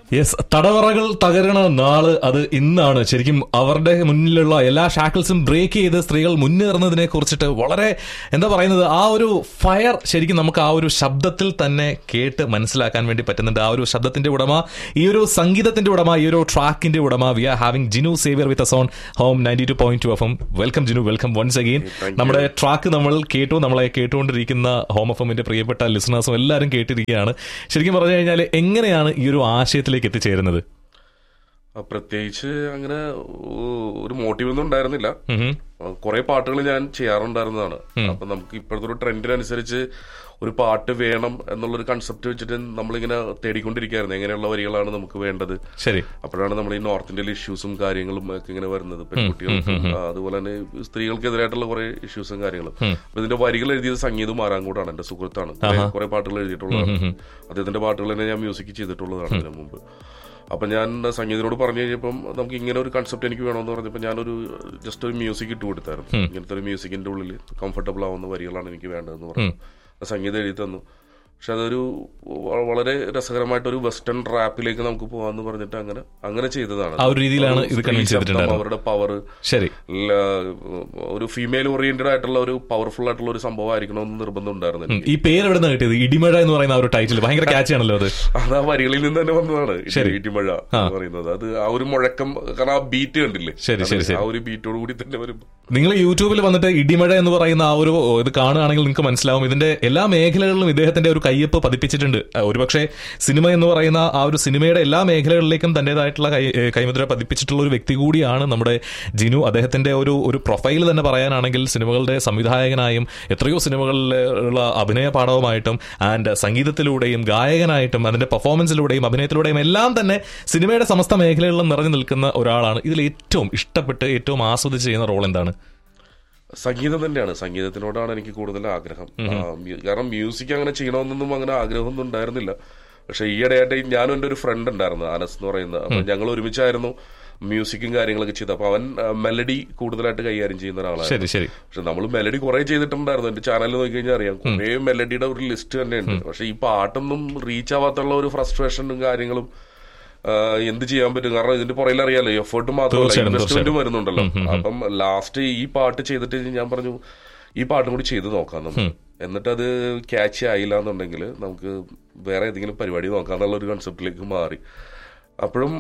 Yes തടവറകൾ തകരണ നാള് അത് ഇന്നാണ് ശരിക്കും അവരുടെ മുന്നിലുള്ള എല്ലാ ഷാക്കിൾസും ബ്രേക്ക് ചെയ്ത് സ്ത്രീകൾ മുന്നേറുന്നതിനെ കുറിച്ചിട്ട് വളരെ എന്താ പറയുന്നത് ആ ഒരു ഫയർ ശരിക്കും നമുക്ക് ആ ഒരു ശബ്ദത്തിൽ തന്നെ കേട്ട് മനസ്സിലാക്കാൻ വേണ്ടി പറ്റുന്നുണ്ട് ആ ഒരു ശബ്ദത്തിന്റെ ഉടമ ഈ ഒരു സംഗീതത്തിന്റെ ഉടമ ഈ ഒരു ട്രാക്കിന്റെ ഉടമ we are having Jinu Xavier with zone home ninety two point two F M welcome Jinu welcome once again നമ്മുടെ ട്രാക്ക് നമ്മൾ കേട്ടു നമ്മളെ കേട്ടുകൊണ്ടിരിക്കുന്ന ഹോം എഫ് എമ്മിന്റെ പ്രിയപ്പെട്ട ലിസണേഴ്സും എല്ലാവരും കേട്ടിരിക്കുകയാണ് ശരിക്കും പറഞ്ഞു കഴിഞ്ഞാൽ എങ്ങനെയാണ് ഈ ഒരു ആശയത്തിലേക്ക് എത്തിച്ചേരുന്നത് ആ, പ്രത്യേകിച്ച് അങ്ങനെ ഓ- ഒരു മോട്ടീവ് ഒന്നും ഉണ്ടായിരുന്നില്ല ഉം. കുറെ പാട്ടുകൾ ഞാൻ ചെയ്യാറുണ്ടായിരുന്നതാണ് അപ്പൊ നമുക്ക് ഇപ്പോഴത്തെ ഒരു ട്രെൻഡിനനുസരിച്ച് ഒരു പാട്ട് വേണം എന്നുള്ളൊരു കൺസെപ്റ്റ് വെച്ചിട്ട് നമ്മളിങ്ങനെ തേടിക്കൊണ്ടിരിക്കുകയായിരുന്നു എങ്ങനെയുള്ള വരികളാണ് നമുക്ക് വേണ്ടത് ശരി അപ്പോഴാണ് നമ്മൾ ഈ നോർത്ത് ഇന്ത്യയിലെ ഇഷ്യൂസും കാര്യങ്ങളും ഒക്കെ ഇങ്ങനെ വരുന്നത് പെൺകുട്ടികൾക്കും ആ, അതുപോലെ തന്നെ സ്ത്രീകൾക്കെതിരായിട്ടുള്ള കുറെ ഇഷ്യൂസും കാര്യങ്ങളും അപ്പൊ ഇതിന്റെ വരികൾ എഴുതിയത് സംഗീതം മാറാങ്കൂടാണ് എന്റെ സുഹൃത്താണ് കുറെ പാട്ടുകൾ എഴുതിയിട്ടുള്ളതാണ് അദ്ദേഹത്തിന്റെ പാട്ടുകൾ തന്നെ ഞാൻ മ്യൂസിക് ചെയ്തിട്ടുള്ളതാണ് ഇതിനു മുമ്പ് അപ്പൊ ഞാൻ സംഗീതനോട് പറഞ്ഞു കഴിഞ്ഞപ്പം നമുക്ക് ഇങ്ങനെ ഒരു കൺസെപ്റ്റ് എനിക്ക് വേണമെന്ന് പറഞ്ഞപ്പോൾ ഞാനൊരു ജസ്റ്റ് ഒരു മ്യൂസിക് ഇട്ട് കൊടുത്തായിരുന്നു ഇങ്ങനത്തെ ഒരു മ്യൂസിക്കിന്റെ ഉള്ളിൽ കംഫർട്ടബിൾ ആവുന്ന വരികളാണ് എനിക്ക് വേണ്ടതെന്ന് പറഞ്ഞു സംഗീതം എഴുതി തന്നു പക്ഷെ അതൊരു വ- വളരെ രസകരമായിട്ട് ഒരു വെസ്റ്റേൺ റാപ്പിലേക്ക് നമുക്ക് പോകാന്ന് പറഞ്ഞിട്ട് അങ്ങനെ അങ്ങനെ ചെയ്തതാണ് ആ ഒരു രീതിയിലാണ് ഇത് സ്ത്രീ convince ശബ്ദം, ചെയ്തിട്ടുണ്ടായിരുന്നത്. അവരുടെ പവർ ശരി ഒരു ഫീമെയിൽ ഓറിയന്റഡ് ആയിട്ടുള്ള ഒരു പവർഫുൾ ആയിട്ടുള്ള ഒരു സംഭവം ആയിരിക്കണമെന്ന് നിർബന്ധം ഉണ്ടായിരുന്നു എനിക്ക്. ഈ പേര് എവിടെ നിന്ന് കിട്ടിയത് ഇടിമഴ എന്ന് പറയുന്ന ആ ഒരു ടൈറ്റിൽ ഭയങ്കര catchy ആണല്ലോ അത് അത് ആ വരികളിൽ നിന്ന് തന്നെ വന്നതാണ് ശരി. ഇടിമഴ എന്ന് പറയുന്നത് അത് ആ ഒരു മുഴക്കം കാരണം ആ ബീറ്റ് കണ്ടില്ലേ ശരി, ശരി, അത് ശരി. ആ ഒരു ബീറ്റോട് കൂടി തന്നെ വരും നിങ്ങൾ യൂട്യൂബിൽ വന്നിട്ട് ഇടിമഴ എന്ന് പറയുന്ന ആ ഒരു ഇത് കാണുകയാണെങ്കിൽ നിങ്ങൾക്ക് മനസ്സിലാവും ഇതിന്റെ എല്ലാ മേഖലകളിലും ഇദ്ദേഹത്തിന്റെ ഒരു കയ്യൊപ്പ് പതിപ്പിച്ചിട്ടുണ്ട് അഹ് ഒരുപക്ഷെ സിനിമ എന്ന് പറയുന്ന ആ ഒരു സിനിമയുടെ എല്ലാ മേഖലകളിലേക്കും തന്റേതായിട്ടുള്ള കൈ ഏഹ് കൈമുദ്ര പതിപ്പിച്ചിട്ടുള്ള ഒരു വ്യക്തി കൂടിയാണ് നമ്മുടെ ജിനു അദ്ദേഹത്തിന്റെ ഒരു ഒരു പ്രൊഫൈൽ തന്നെ പറയാനാണെങ്കിൽ സിനിമകളുടെ സംവിധായകനായും എത്രയോ സിനിമകളിൽ ഉള്ള അഭിനയ പാഠവുമായിട്ടും ആൻഡ് സംഗീതത്തിലൂടെയും ഗായകനായിട്ടും അതിന്റെ പെർഫോമൻസിലൂടെയും അഭിനയത്തിലൂടെയും എല്ലാം തന്നെ സിനിമയുടെ സമസ്ത മേഖലകളിലും നിറഞ്ഞു നിൽക്കുന്ന ഒരാളാണ് ഇതിൽ ഏറ്റവും ഇഷ്ടപ്പെട്ട് ഏറ്റവും ആസ്വദിച്ച് ചെയ്യുന്ന റോൾ എന്താണ് സംഗീതം തന്നെയാണ് സംഗീതത്തിനോടാണ് എനിക്ക് കൂടുതൽ ആഗ്രഹം ആ, മ്യൂ- കാരണം മ്യൂസിക് അങ്ങനെ ചെയ്യണമെന്നൊന്നും അങ്ങനെ ആഗ്രഹമൊന്നും ഉണ്ടായിരുന്നില്ല പക്ഷെ ഈയിടെയായിട്ട് ഞാനും എൻ്റെ ഒരു ഫ്രണ്ട് ഉണ്ടായിരുന്നു അനസ് എന്ന് പറയുന്നത് അപ്പൊ ഞങ്ങൾ ഒരുമിച്ചായിരുന്നു മ്യൂസിക്കും കാര്യങ്ങളൊക്കെ ചെയ്തത് അപ്പൊ അവൻ മെലഡി കൂടുതലായിട്ട് കൈകാര്യം ചെയ്യുന്ന ഒരാളാണ് ശരി ശരി പക്ഷെ നമ്മൾ മെലഡി കുറെ ചെയ്തിട്ടുണ്ടായിരുന്നു എന്റെ ചാനലിൽ നോക്കി കഴിഞ്ഞാൽ അറിയാം കുറെ മെലഡിയുടെ ഒരു ലിസ്റ്റ് തന്നെയുണ്ട് പക്ഷെ ഈ പാട്ടൊന്നും റീച്ച് ആവാത്തുള്ള ഒരു ഫ്രസ്ട്രേഷനും കാര്യങ്ങളും ആ, എന്ത് ചെയ്യാൻ പറ്റും കാരണം ഇതിന്റെ പുറകിൽ അറിയാലോ എഫേർട്ട് മാത്രമല്ല തീർച്ചയായും, ഇൻവെസ്റ്റ്മെന്റും വരുന്നുണ്ടല്ലോ അപ്പം ലാസ്റ്റ് ഈ പാട്ട് ചെയ്തിട്ട് ഞാൻ പറഞ്ഞു ഈ പാട്ടും കൂടി ചെയ്ത് നോക്കാം നമുക്ക് എന്നിട്ട് അത് ക്യാച്ച് ആയില്ല എന്നുണ്ടെങ്കിൽ നമുക്ക് വേറെ ഏതെങ്കിലും പരിപാടി നോക്കാം എന്നുള്ള ഒരു കൺസെപ്റ്റിലേക്ക് മാറി അപ്പോഴും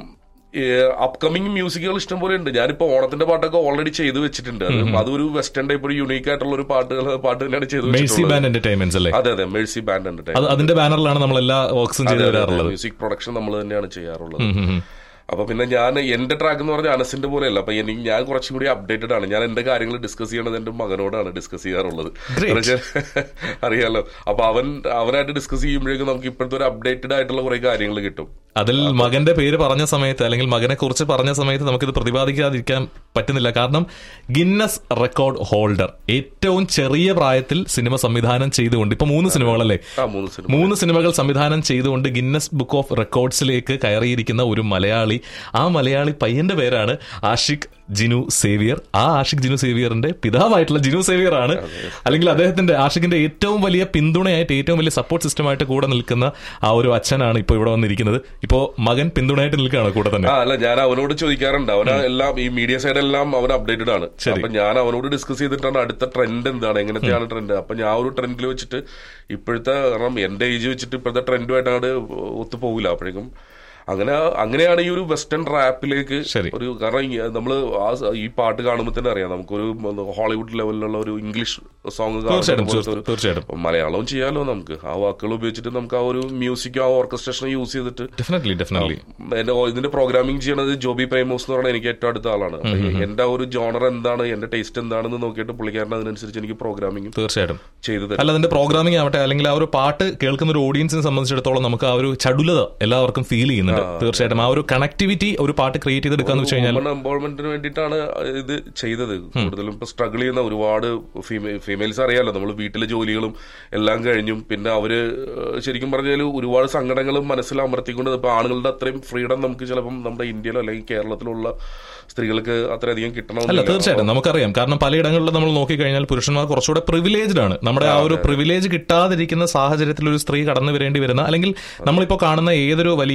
അപ്കമിങ് മ്യൂസിക്കുകൾ ഇഷ്ടം പോലെ ഉണ്ട് ഞാനിപ്പോ ഓണത്തിന്റെ പാട്ടൊക്കെ ഓൾറെഡി ചെയ്ത് വെച്ചിട്ടുണ്ട് അത് അതൊരു വെസ്റ്റേൺ ടൈപ്പ് ഒരു യുണീക്ക് ആയിട്ടുള്ള ഒരു പാട്ടുകൾ പാട്ട് തന്നെയാണ് ചെയ്ത് മെഴ്സി വെച്ചിട്ടുള്ളത് ബാൻഡ് എന്റർടൈൻമെന്റ്സ് അല്ലേ അതെ അതെ മെഴ്സി ബാൻഡ് ഉണ്ട് അത് അതിന്റെ ബാനറിലാണ് നമ്മൾ എല്ലാ വർക്ക്സും ചെയ്ത് വരാറുള്ളത് മ്യൂസിക് പ്രൊഡക്ഷൻ നമ്മൾ തന്നെയാണ് ചെയ്യാറുള്ളത് ഉം, ഉം, ഉം. അപ്പൊ പിന്നെ ഞാൻ എന്റെ ട്രാക്ക് എന്ന് പറഞ്ഞാൽ അനസിന്റെ പോലെയല്ല അപ്പൊ എനിക്ക് ഞാൻ കുറച്ചും കൂടി അപ്ഡേറ്റഡ് ആണ് ഞാൻ എന്റെ കാര്യങ്ങൾ ഡിസ്കസ് ചെയ്യണത് എന്റെ മകനോടാണ് ഡിസ്കസ് ചെയ്യാറുള്ളത് Great. എന്ന് വെച്ചാൽ അറിയാലോ അപ്പൊ അവൻ അവനായിട്ട് ഡിസ്കസ് ചെയ്യുമ്പോഴേക്കും നമുക്ക് ഇപ്പോഴത്തെ ഒരു അപ്ഡേറ്റഡ് ആയിട്ടുള്ള കുറെ കാര്യങ്ങൾ കിട്ടും അതിൽ മകന്റെ പേര് പറഞ്ഞ സമയത്ത് അല്ലെങ്കിൽ മകനെ കുറിച്ച് പറഞ്ഞ സമയത്ത് നമുക്കിത് പ്രതിപാദിക്കാതിരിക്കാൻ പറ്റുന്നില്ല കാരണം ഗിന്നസ് റെക്കോർഡ് ഹോൾഡർ ഏറ്റവും ചെറിയ പ്രായത്തിൽ സിനിമ സംവിധാനം ചെയ്തുകൊണ്ട് ഇപ്പൊ മൂന്ന് സിനിമകളല്ലേ ആ മൂന്ന് സിനിമ മൂന്ന് സിനിമകൾ സംവിധാനം ചെയ്തുകൊണ്ട് ഗിന്നസ് ബുക്ക് ഓഫ് റെക്കോർഡ്സിലേക്ക് കയറിയിരിക്കുന്ന ഒരു മലയാളി ആ മലയാളി പയ്യന്റെ പേരാണ് ആഷിഖ് ജിനു സേവിയർ ആ ആഷിഖ് ജിനു സേവിയറിന്റെ പിതാവായിട്ടുള്ള ജിനു സേവിയർ ആണ് അല്ലെങ്കിൽ അദ്ദേഹത്തിന്റെ ആഷിഖിന്റെ ഏറ്റവും വലിയ പിന്തുണയായിട്ട് ഏറ്റവും വലിയ സപ്പോർട്ട് സിസ്റ്റമായിട്ട് കൂടെ നിൽക്കുന്ന ആ ഒരു അച്ഛനാണ് ഇപ്പോൾ ഇവിടെ വന്നിരിക്കുന്നത് ഇപ്പോ മകൻ പിന്തുണയായിട്ട് നിൽക്കുകയാണ് കൂടെ തന്നെ ആ അല്ല ഞാൻ അവനോട് ചോദിക്കാറുണ്ട് അവന് എല്ലാം ഈ മീഡിയ സൈഡ് എല്ലാം അവൻ അപ്ഡേറ്റഡ് ആണ് ശരി. അപ്പൊ ഞാൻ അവനോട് ഡിസ്കസ് ചെയ്തിട്ടാണ് അടുത്ത ട്രെൻഡ് എന്താണ് എങ്ങനത്തെയാണ് ട്രെൻഡ് അപ്പൊ ഞാൻ ഒരു ട്രെൻഡിൽ വെച്ചിട്ട് ഇപ്പോഴത്തെ കാരണം എന്റെ ഏജ് വെച്ചിട്ട് ഇപ്പോഴത്തെ ട്രെൻഡുമായിട്ട് അങ്ങോട്ട് ഒത്തു പോകില്ല അപ്പോഴേക്കും അങ്ങനെ അങ്ങനെയാണ് ഈ ഒരു വെസ്റ്റേൺ റാപ്പിലേക്ക് ശരി. ഒരു കാരണം ഈ നമ്മള് ആ സ- ഈ പാട്ട് കാണുമ്പോൾ തന്നെ അറിയാം നമുക്കൊരു ഹോളിവുഡ് ലെവലിലുള്ള ഒരു ഇംഗ്ലീഷ് സോങ് തീർച്ചയായിട്ടും തീർച്ചയായിട്ടും, തീർച്ചയായിട്ടും മലയാളവും ചെയ്യാലോ നമുക്ക് ആ വാക്കുകൾ ഉപയോഗിച്ചിട്ട് നമുക്ക് ആ ഒരു മ്യൂസിക് ആ ഓർക്കസ്ട്രേഷൻ യൂസ് ചെയ്തിട്ട് ഡെഫിനറ്റ്ലി ഡെഫിനറ്റ്ലി എന്റെ ഓ- ഇതിന്റെ പ്രോഗ്രാമിംഗ് ചെയ്യണത് ജോബി പ്രൈമോസ് എന്ന് പറഞ്ഞാൽ എനിക്ക് ഏറ്റവും അടുത്ത ആളാണ് അപ്പൊ എന്റെ ആ ഒരു ജോണർ എന്താണ് എന്റെ ടേസ്റ്റ് എന്താണെന്ന് നോക്കിയിട്ട് പുള്ളിക്കാരൻ അതിനനുസരിച്ച് എനിക്ക് പ്രോഗ്രാമിംഗ് തീർച്ചയായിട്ടും ചെയ്തു തരും അല്ല അതിന്റെ പ്രോഗ്രാമിംഗ് ആവട്ടെ അല്ലെങ്കിൽ ആ ഒരു പാട്ട് കേൾക്കുന്ന ഒരു ഓഡിയൻസിനെ സംബന്ധിച്ചിടത്തോളം നമുക്ക് ആ ഒരു ചടുലത എല്ലാവർക്കും ഫീൽ ചെയ്യുന്നുണ്ട് തീർച്ചയായിട്ടും ആ ഒരു കണക്ടിവിറ്റി ഒരു പാട്ട് ക്രിയേറ്റ് ചെയ്തെടുക്കാന്ന് വെച്ച് കഴിഞ്ഞാൽ വുമൺ എംപവർമെന്റിന് വേണ്ടിയിട്ടാണ് ഇത് ചെയ്തത് കൂടുതലും ഇപ്പൊ സ്ട്രഗിൾ ചെയ്യുന്ന ഒരുപാട് ഫീമെയിൽസ് അറിയാലോ നമ്മൾ വീട്ടിലെ ജോലികളും എല്ലാം കഴിഞ്ഞും പിന്നെ അവര് ഏഹ്, ശരിക്കും പറഞ്ഞാൽ ഒരുപാട് സങ്കടങ്ങളും മനസ്സിൽ അമർത്തിക്കൊണ്ട് ഇപ്പൊ ആണുങ്ങളുടെ അത്രയും ഫ്രീഡം നമുക്ക് ചിലപ്പം നമ്മുടെ ഇന്ത്യയിലോ അല്ലെങ്കിൽ കേരളത്തിലുള്ള സ്ത്രീകൾക്ക് അത്രയധികം അല്ല കിട്ടണമെന്നില്ല തീർച്ചയായിട്ടും നമുക്കറിയാം കാരണം പലയിടങ്ങളിലും നമ്മൾ നോക്കിക്കഴിഞ്ഞാൽ പുരുഷന്മാർ കുറച്ചുകൂടെ പ്രിവിലേജ്ഡ് ആണ് നമ്മുടെ ആ ഒരു പ്രിവിലേജ് കിട്ടാതിരിക്കുന്ന സാഹചര്യത്തിൽ ഒരു സ്ത്രീ കടന്നു വരേണ്ടി വരുന്ന അല്ലെങ്കിൽ നമ്മളിപ്പോൾ കാണുന്ന ഏതൊരു വലിയ വിജയിച്ച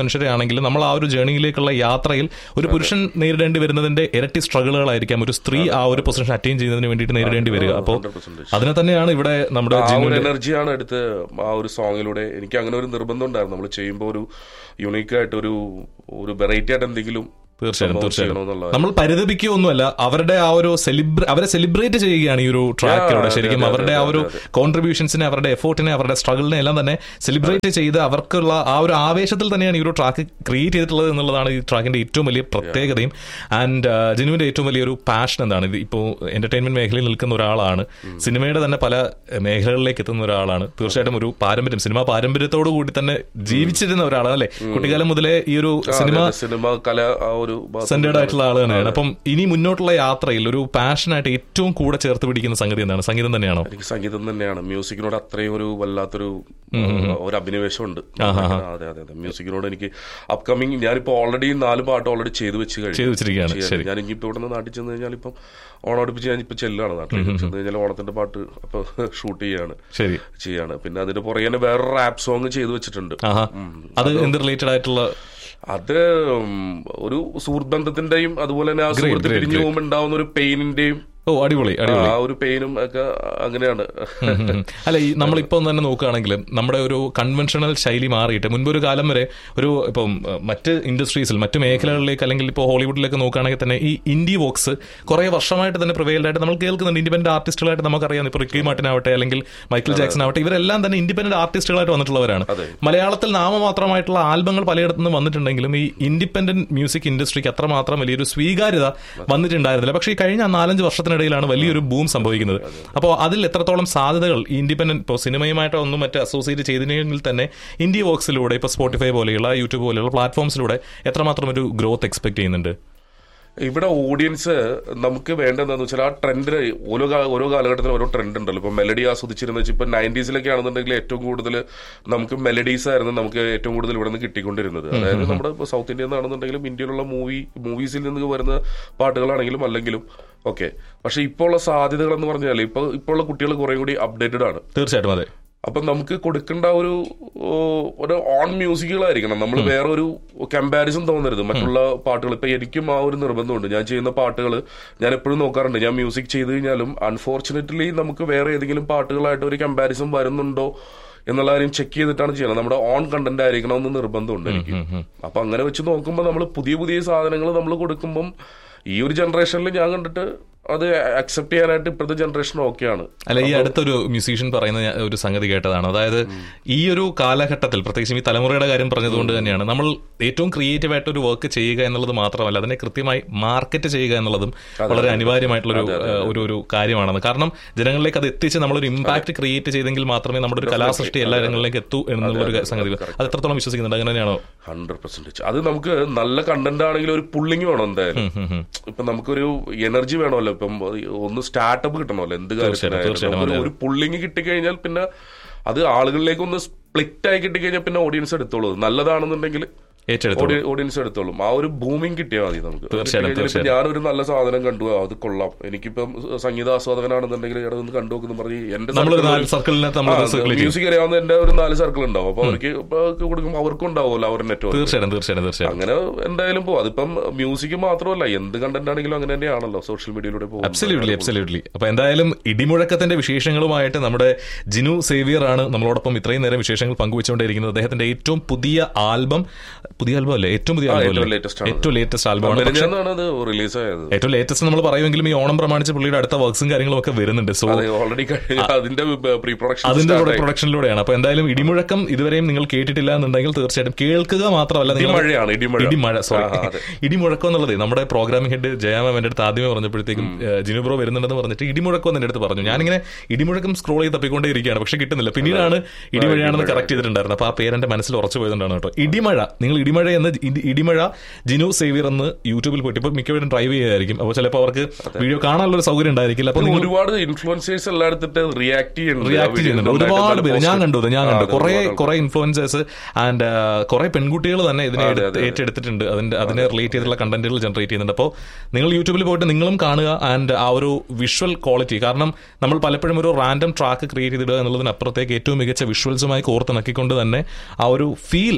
മനുഷ്യരെ ആണെങ്കിലും നമ്മൾ ആ ഒരു ജേണിയിലേക്കുള്ള യാത്രയിൽ ഒരു പുരുഷൻ നേരിടേണ്ടി വരുന്നതിന്റെ ഇരട്ടി സ്ട്രഗിളുകളായിരിക്കാം ഒരു സ്ത്രീ ആ ഒരു പൊസിഷൻ അറ്റൈൻ ചെയ്യുന്നതിന് വേണ്ടിയിട്ട് നേരിടേണ്ടി വരിക അപ്പോൾ 100%. അതിനെ തന്നെയാണ് ഇവിടെ നമ്മുടെ ആ ഒരു ജിനുവിന്റെ എനർജിയാണ് എടുത്ത് ആ ഒരു സോങ്ങിലൂടെ എനിക്ക് അങ്ങനെ ഒരു നിർബന്ധം ഉണ്ടായിരുന്നു നമ്മൾ ചെയ്യുമ്പോൾ ഒരു യുണീക്ക് ആയിട്ട് ഒരു ഒരു വെറൈറ്റി ആയിട്ട് എന്തെങ്കിലും തീർച്ചയായും സംഭവം തീർച്ചയായും ചെയ്യണമെന്നുള്ളത്. നമ്മൾ പരിതപിക്കുകയൊന്നുമല്ല അവരുടെ ആ ഒരു സെലിബ്രേ അവരെ സെലിബ്രേറ്റ് ചെയ്യുകയാണ് ഈ ഒരു ട്രാക്കിലൂടെ അതെ, ശരിക്കും അതെ, അവരുടെ ആ അതെ, ഒരു അതെ. കോൺട്രിബ്യൂഷൻസിനെ അവരുടെ എഫോർട്ടിനെ അവരുടെ സ്ട്രഗിളിനെ എല്ലാം തന്നെ സെലിബ്രേറ്റ് ചെയ്ത് അവർക്കുള്ള ആ ഒരു ആവേശത്തിൽ തന്നെയാണ് ഈ ഒരു ട്രാക്ക് ക്രിയേറ്റ് ചെയ്തിട്ടുള്ളത് എന്നുള്ളതാണ് ഈ ട്രാക്കിന്റെ ഏറ്റവും വലിയ പ്രത്യേകതയും ആൻഡ് ജിനുവിന്റെ ഏറ്റവും വലിയൊരു പാഷൻ എന്താണ് ഇത് ഇപ്പോൾ എന്റർടൈൻമെന്റ് മേഖലയിൽ നിൽക്കുന്ന ഒരാളാണ് സിനിമയുടെ തന്നെ പല മേഖലകളിലേക്ക് എത്തുന്ന ഒരാളാണ് തീർച്ചയായിട്ടും ഒരു പാരമ്പര്യം സിനിമ പാരമ്പര്യത്തോടു കൂടി തന്നെ ജീവിച്ചിരുന്ന ഒരാളാണ് അല്ലെ കുട്ടിക്കാലം മുതലേ ഈ ഒരു ആ, സിനിമ അതെ, സിനിമ കല ആ ഒരു ഭാഗത്ത് സെന്റേഡ് ആയിട്ടുള്ള ആൾ തന്നെയാണ് അപ്പം ഇനി മുന്നോട്ടുള്ള യാത്രയിൽ ഒരു പാഷനായിട്ട് ഏറ്റവും കൂടെ ചേർത്ത് പിടിക്കുന്ന സംഗതി എന്താണ് സംഗീതം തന്നെയാണോ എനിക്ക് സംഗീതം തന്നെയാണ് മ്യൂസിക്കിനോട് അത്രയും ഒരു വല്ലാത്തൊരു ആ, ഒരു അഭിനിവേശമുണ്ട് അതെ അതെ അതെ മ്യൂസിക്കിനോട് എനിക്ക് അപ്കമിങ് ഞാനിപ്പോ ഓൾറെഡി നാല് പാട്ട് ഓൾറെഡി ചെയ്തു വെച്ച് കഴിഞ്ഞു ചെയ്തു വെച്ചിരിക്കുകയാണ് ചെയ്യാൻ. ശരി ഞാൻ ഇനിയിപ്പോ ഇവിടെ നിന്ന് നാട്ടിൽ ചെന്ന് കഴിഞ്ഞാൽ ഇപ്പം ഓണോടിപ്പിച്ച് ഞാൻ ഇപ്പൊ ചെല്ലാണ് നാട്ടിലേക്ക് ചെന്ന് കഴിഞ്ഞാൽ ഓണത്തിന്റെ പാട്ട് അപ്പൊ ഷൂട്ട് ചെയ്യാണ് ശരി ചെയ്യാണ് പിന്നെ അതിന്റെ പുറകെ തന്നെ വേറെ റാപ്പ് സോങ് ചെയ്തു വെച്ചിട്ടുണ്ട് ആഹാ അത് എന്ത് റിലേറ്റഡ് ആയിട്ടുള്ള അത് ഉം, ഒരു സുഹൃത്ത് ബന്ധത്തിന്റെയും അതുപോലെ തന്നെ ആ സുഹൃത്ത് great, പിരിഞ്ഞു പോകുമ്പോൾ ഉണ്ടാവുന്ന ഒരു പെയിനിന്റെയും ഓ അടിപൊളി അടിപൊളി ആ ഒരു പെയിനും ഒക്കെ അങ്ങനെയാണ് ഉം, ഉം. അല്ല ഈ നമ്മളിപ്പം തന്നെ നോക്കുകയാണെങ്കിൽ നമ്മുടെ ഒരു കൺവെൻഷണൽ ശൈലി മാറിയിട്ട് മുൻപൊരു കാലം വരെ ഒരു ഇപ്പം അഹ്, മറ്റ് ഇൻഡസ്ട്രീസിൽ മറ്റ് മേഖലകളിലേക്ക് അല്ലെങ്കിൽ ഇപ്പോൾ ഹോളിവുഡിലേക്ക് നോക്കുകയാണെങ്കിൽ തന്നെ ഈ ഇന്ത്യ വോക്സ് കുറെ വർഷമായിട്ട് തന്നെ പ്രിവെയിൽഡ് ആയിട്ട് നമ്മൾ കേൾക്കുന്നുണ്ട് ഇൻഡിപെൻഡന്റ് ആർട്ടിസ്റ്റുകളായിട്ട് നമുക്കറിയാം ഇപ്പോൾ റിക്കി മാർട്ടിൻ ആവട്ടെ അല്ലെങ്കിൽ മൈക്കിൾ ജാക്സൺ ആവട്ടെ ഇവരെല്ലാം തന്നെ ഇൻഡിപെൻഡന്റ് ആർട്ടിസ്റ്റുകളായിട്ട് വന്നിട്ടുള്ളവരാണ് അതെ. മലയാളത്തിൽ നാമമാത്രമായിട്ടുള്ള ആൽബങ്ങൾ പലയിടത്തു നിന്ന് വന്നിട്ടുണ്ടെങ്കിലും ഈ ഇൻഡിപെൻഡന്റ് മ്യൂസിക് ഇൻഡസ്ട്രിക്ക് അത്രമാത്രം വലിയൊരു സ്വീകാര്യത വന്നിട്ടുണ്ടായിരുന്നില്ല പക്ഷേ ഈ കഴിഞ്ഞ നാലഞ്ച് വർഷത്തിനിടയിലാണ് വലിയൊരു ബൂം സംഭവിക്കുന്നത് അപ്പോൾ അതിൽ എത്രത്തോളം സാധ്യതകൾ ഈ ഇൻഡിപെൻഡന്റ് ഇപ്പോൾ സിനിമയുമായിട്ടോ ഒന്നും മറ്റ് അസോസിയേറ്റ് ചെയ്തില്ലെങ്കിൽ തന്നെ ഇന്ത്യ വോക്സിലൂടെ ഇപ്പോൾ സ്പോട്ടിഫൈ പോലെയുള്ള യൂട്യൂബ് പോലെയുള്ള പ്ലാറ്റ്ഫോംസിലൂടെ എത്രമാത്രം ഒരു ഗ്രോത്ത് എക്സ്പെക്ട് ചെയ്യുന്നുണ്ട് ഇവിടെ ഓഡിയൻസ് നമുക്ക് വേണ്ടതെന്ന് വെച്ചാൽ ആ ട്രെൻഡിന് ഓരോ കാ- ഓരോ കാലഘട്ടത്തിലും ഓരോ ട്രെൻഡ് ഉണ്ടല്ലോ ഇപ്പൊ മെലഡി ആസ്വദിച്ചിരുന്ന വെച്ചാൽ ഇപ്പൊ നയൻറ്റീസിലൊക്കെ ആണെന്നുണ്ടെങ്കിൽ ഏറ്റവും കൂടുതൽ നമുക്ക് മെലഡീസ് ആയിരുന്നു നമുക്ക് ഏറ്റവും കൂടുതൽ ഇവിടെ നിന്ന് കിട്ടിക്കൊണ്ടിരുന്നത് അതായത് നമ്മുടെ ഇപ്പൊ സൗത്ത് ഇന്ത്യയിൽ നിന്നാണെന്നുണ്ടെങ്കിലും ഇന്ത്യയിലുള്ള മൂവി മൂവീസിൽ നിന്ന് വരുന്ന പാട്ടുകളാണെങ്കിലും അല്ലെങ്കിലും ഓക്കെ പക്ഷെ ഇപ്പോൾ ഉള്ള സാധ്യതകൾ എന്ന് പറഞ്ഞാൽ ഇപ്പൊ ഇപ്പോൾ ഉള്ള കുട്ടികൾ കുറെ കൂടി അപ്ഡേറ്റഡ് ആണ് തീർച്ചയായിട്ടും അതെ അപ്പൊ നമുക്ക് കൊടുക്കേണ്ട ഒരു ഓ, ഒരു ഓൺ മ്യൂസിക്കുകളായിരിക്കണം നമ്മൾ വേറെ ഒരു കമ്പാരിസൺ തോന്നരുത് മറ്റുള്ള പാട്ടുകൾ ഇപ്പൊ എനിക്കും ആ ഒരു നിർബന്ധമുണ്ട് ഞാൻ ചെയ്യുന്ന പാട്ടുകൾ ഞാൻ എപ്പോഴും നോക്കാറുണ്ട് ഞാൻ മ്യൂസിക് ചെയ്ത് കഴിഞ്ഞാലും അൺഫോർച്ചുനേറ്റ്ലി നമുക്ക് വേറെ ഏതെങ്കിലും പാട്ടുകളായിട്ട് ഒരു കമ്പാരിസൺ വരുന്നുണ്ടോ എന്നുള്ള കാര്യം ചെക്ക് ചെയ്തിട്ടാണ് ചെയ്യണം നമ്മുടെ ഓൺ കണ്ടന്റ് ആയിരിക്കണം എന്ന് നിർബന്ധമുണ്ട് എനിക്ക് അപ്പൊ അങ്ങനെ വെച്ച് നോക്കുമ്പോൾ നമ്മൾ പുതിയ പുതിയ സാധനങ്ങൾ നമ്മൾ കൊടുക്കുമ്പം ഈ ഒരു ജനറേഷനിൽ ഞാൻ കണ്ടിട്ട് അത് അക്സെപ്റ്റ് ചെയ്യാനായിട്ട് ഇപ്പോഴത്തെ ജനറേഷൻ ഓക്കെയാണ് അല്ല ഈ അടുത്തൊരു മ്യൂസീഷ്യൻ പറയുന്ന ഞാൻ ഒരു സംഗതി കേട്ടതാണ് അതായത് ഈ ഒരു കാലഘട്ടത്തിൽ പ്രത്യേകിച്ചും ഈ തലമുറയുടെ കാര്യം പറഞ്ഞതുകൊണ്ട് തന്നെയാണ് നമ്മൾ ഏറ്റവും ക്രിയേറ്റീവ് ആയിട്ട് ഒരു വർക്ക് ചെയ്യുക എന്നുള്ളത് മാത്രമല്ല അതിനെ കൃത്യമായി മാർക്കറ്റ് ചെയ്യുക എന്നുള്ളതും വളരെ അനിവാര്യമായിട്ടുള്ള ഒരു ഒരു ഒരു കാര്യമാണെന്ന് കാരണം ജനങ്ങളിലേക്ക് അത് എത്തിച്ച് നമ്മളൊരു ഇമ്പാക്ട് ക്രിയേറ്റ് ചെയ്തെങ്കിൽ മാത്രമേ നമ്മുടെ ഒരു കലാസൃഷ്ടി എല്ലാ ജനങ്ങളിലേക്ക് എത്തൂ എന്നുള്ള സംഗതി അത് എത്രത്തോളം വിശ്വസിക്കുന്നുണ്ട് അങ്ങനെ തന്നെയാണോ ഹൺഡ്രഡ് പെർസെന്റേജ് അത് നമുക്ക് നല്ല കണ്ടന്റ് ആണെങ്കിൽ ഒരു പുള്ളിങ് വേണം എന്തായാലും ഇപ്പൊ നമുക്കൊരു എനർജി വേണമല്ലോ ഇപ്പം ഒന്ന് സ്റ്റാർട്ടപ്പ് കിട്ടണമല്ലോ എന്ത് കാര്യത്തിനായാലും തീർച്ചയായും, നമുക്കൊരു ഒരു പുള്ളിങ് കിട്ടിക്കഴിഞ്ഞാൽ പിന്നെ അത് ആളുകളിലേക്ക് ഒന്ന് സ്പ്ലിറ്റ് ആയി കിട്ടിക്കഴിഞ്ഞാൽ പിന്നെ ഓഡിയൻസ് എടുത്തോളൂ നല്ലതാണെന്നുണ്ടെങ്കിൽ ഏറ്റെടുത്തു ഓഡിയൻസ് എടുത്തോളും ആ ഒരു ബൂമിങ് കിട്ടിയാൽ മതി നമുക്ക് അത് തീർച്ചയായും, കിട്ടിക്കഴിഞ്ഞാൽ ഇപ്പൊ ഞാനൊരു നല്ല സാധനം കണ്ടു ആ, അത് കൊള്ളാം എനിക്കിപ്പം സംഗീത ആസ്വാദകനാണെന്നുണ്ടെങ്കിൽ ഇവിടെ നിന്ന് കണ്ടു നോക്കുന്നു പറഞ്ഞ് എന്റെ നമ്മളൊരു circle- നാല് സർക്കിളിനകത്ത് നമ്മൾ സർക്കിൾ ചെയ്യും മ്യൂസിക് അറിയാവുന്ന എന്റെ ഒരു നാല് സർക്കിൾ ഉണ്ടാവും അപ്പൊ അവർക്ക് ഇപ്പൊ കൊടുക്കുമ്പോൾ അവർക്കും ഉണ്ടാവുമല്ലോ അവരുടെ നെറ്റ്വർക്ക് തീർച്ചയായിട്ടും തീർച്ചയായും തീർച്ചയായും അങ്ങനെ എന്തായാലും പോകും അതിപ്പം മ്യൂസിക് മാത്രമല്ല എന്ത് കണ്ടന്റ് ആണെങ്കിലും അങ്ങനെ തന്നെയാണല്ലോ സോഷ്യൽ മീഡിയയിലൂടെ പോകും അബ്സല്യൂട്ട്ലി അബ്സല്യൂട്ട്ലി അപ്പൊ എന്തായാലും ഇടിമുഴക്കത്തിന്റെ വിശേഷങ്ങളുമായിട്ട് നമ്മുടെ ജിനു സേവിയർ ആണ് നമ്മളോടൊപ്പം ഇത്രയും നേരം വിശേഷങ്ങൾ പങ്കുവെച്ചുകൊണ്ടിരിക്കുന്നത് അദ്ദേഹത്തിന്റെ ഏറ്റവും പുതിയ ആൽബം പുതിയ ആൽബം അല്ലേ ഏറ്റവും പുതിയ ആൽബം ഏറ്റവും അല്ലേ? latest ആണ്. ഏറ്റവും ലേറ്റസ്റ്റ് ആൽബമാണ് പക്ഷേ മെനഞ്ഞാന്നാണ് അത് റിലീസ് ആയത് ഏറ്റവും ലേറ്റസ്റ്റ് നമ്മൾ പറയുമെങ്കിലും ഈ ഓണം പ്രമാണിച്ച് പുള്ളിയുടെ അടുത്ത വർക്ക്സും കാര്യങ്ങളും ഒക്കെ വരുന്നുണ്ട് സോ അത് ഓൾറെഡി അതിന്റെ പ്രീ പ്രൊഡക്ഷൻ അതിന്റെ കൂടെ പ്രൊഡക്ഷനിലൂടെയാണ് അപ്പൊ എന്തായാലും ഇടിമുഴക്കം ഇതുവരെയും നിങ്ങൾ കേട്ടിട്ടില്ല എന്നുണ്ടെങ്കിൽ തീർച്ചയായിട്ടും കേൾക്കുക മാത്രമല്ല നിങ്ങൾ ഇടിമഴയാണ് ഇടിമഴ ഇടിമഴ സോറി ആ, അതെ. ഇടിമുഴക്കം എന്നുള്ളത് നമ്മുടെ പ്രോഗ്രാമിംഗ് ഹെഡ് ജയാമാം എന്റെ അടുത്ത് ആദ്യമേ പറഞ്ഞപ്പോഴത്തേക്കും ഏഹ്, ജിനു ബ്രോ വരുന്നുണ്ടെന്ന് പറഞ്ഞിട്ട് ഇടിമുഴക്കം എന്റെ അടുത്ത് പറഞ്ഞു ഞാനിങ്ങനെ ഇടിമുഴക്കം സ്ക്രോൾ ചെയ്ത് തപ്പിക്കൊണ്ടേ ഇരിക്കുകയാണ് പക്ഷെ കിട്ടുന്നില്ല പിന്നീടാണ് ഇടിമഴയാണെന്ന് കറക്റ്റ് ചെയ്തിട്ടുണ്ടായിരുന്നത് അപ്പൊ ആ പേരെന്റെ മനസ്സിൽ ഉറച്ചു പോയതുകൊണ്ടാണ് കേട്ടോ ഇടിമഴ നിങ്ങൾ ഇടിമഴ എന്ന് ഇടി- ഇടിമഴ ജിനു സേവിയർ എന്ന് യൂട്യൂബിൽ പോയിട്ട് ഇപ്പൊ മിക്കവരും ഡ്രൈവ് ചെയ്യായിരിക്കും അപ്പോൾ ചിലപ്പോൾ അവർക്ക് വീഡിയോ കാണാനുള്ള ഒരു സൗകര്യം ഉണ്ടായിരിക്കില്ല അപ്പൊ നിങ്ങൾ ഒരുപാട് ഇൻഫ്ലുവൻസേഴ്സ് എല്ലാം എടുത്തിട്ട് റിയാക്ട് ചെയ്യുന്നുണ്ട് ആ റിയാക്ട് video ചെയ്യുന്നുണ്ട് നന്നായിട്ട് ഒരുപാട് നല്ല പേര് ഞാൻ post- കണ്ടു ഇത് ഞാൻ ആ, കണ്ടു അതെ, കുറെ ഒരുപാട് കുറെ ഇൻഫ്ലുവൻസേഴ്സ് ആൻഡ് കുറെ പെൺകുട്ടികൾ തന്നെ ഇതിനെ അതെ, എടുത്ത് അതെ, അതെ. ഏറ്റെടുത്തിട്ടുണ്ട് അതിന്റെ അതിനെ റിലേറ്റ് ചെയ്തിട്ടുള്ള കണ്ടന്റുകൾ ജനറേറ്റ് ചെയ്യുന്നുണ്ട് അപ്പോൾ നിങ്ങൾ യൂട്യൂബിൽ പോയിട്ട് നിങ്ങളും കാണുക ആൻഡ് ആ ഒരു വിഷ്വൽ ക്വാളിറ്റി കാരണം നമ്മൾ പലപ്പോഴും ഒരു റാൻഡം ട്രാക്ക് ക്രിയേറ്റ് ചെയ്തിടുക എന്നുള്ളതിനപ്പുറത്തേക്ക് ഏറ്റവും മികച്ച വിഷ്വൽസുമായി കോർത്തിണക്കിക്കൊണ്ട് തന്നെ ആ ഒരു ഫീൽ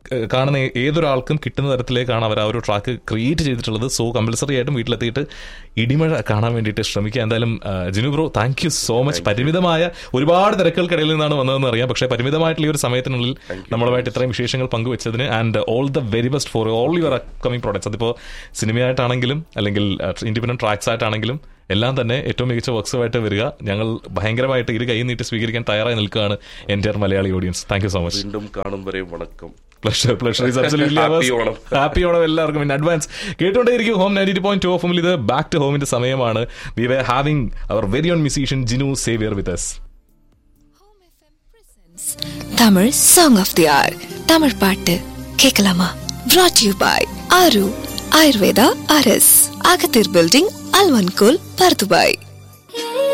ഏഹ്, കാണുന്ന ഏതൊരാൾക്കും കിട്ടുന്ന തരത്തിലേക്കാണ് അവർ ആ ഒരു ട്രാക്ക് ക്രിയേറ്റ് ചെയ്തിട്ടുള്ളത് സോ കമ്പൽസറി ആയിട്ടും വീട്ടിലെത്തിയിട്ട് ഇടിമഴ കാണാൻ വേണ്ടിയിട്ട് ശ്രമിക്കുക എന്തായാലും ആ, Jinu bro thank you so much പരിമിതമായ ഒരുപാട് തിരക്കുകൾക്കിടയിൽ നിന്നാണ് വന്നതെന്ന് അറിയാം പക്ഷേ പരിമിതമായിട്ടുള്ള ഈ ഒരു സമയത്തിനുള്ളിൽ നമ്മളുമായിട്ട് ഇത്രയും വിശേഷങ്ങൾ പങ്കുവച്ചതിന് and all the very best for all your upcoming products അതിപ്പോൾ സിനിമയായിട്ടാണെങ്കിലും അല്ലെങ്കിൽ ഇൻഡിപെൻഡന്റ് ട്രാക്സ് ആയിട്ടാണെങ്കിലും എല്ലാം തന്നെ ഏറ്റവും മികച്ച വർക്ക്സുമായിട്ട് വരിക ഞങ്ങൾ ഭയങ്കരമായിട്ട് ഇരു കൈ നീട്ടി സ്വീകരിക്കാൻ തയ്യാറായി നിൽക്കുകയാണ് എൻ്റെ Malayali audience thank you so much വീണ്ടും കാണും വരെ വണക്കം pleasure pleasure is absolutely Happy Onam. Happy Onam എല്ലാവർക്കും ഇൻ അഡ്വാൻസ് കേട്ടുകൊണ്ടേയിരിക്കും home ninety point two off ഇത് ബാക്ക് ടു ഹോമിന്റെ സമയമാണ് we're having our very own musician Jinu Xavier with us Tamil song of the ஆர் தமிழ் பாட்டு கேட்கலாமா brought யூ பாய் ஆரு ஆயுர்வேதா அரஸ் அகத்தீர் பில்டிங் அல்வன்கோல் பர்துபாய்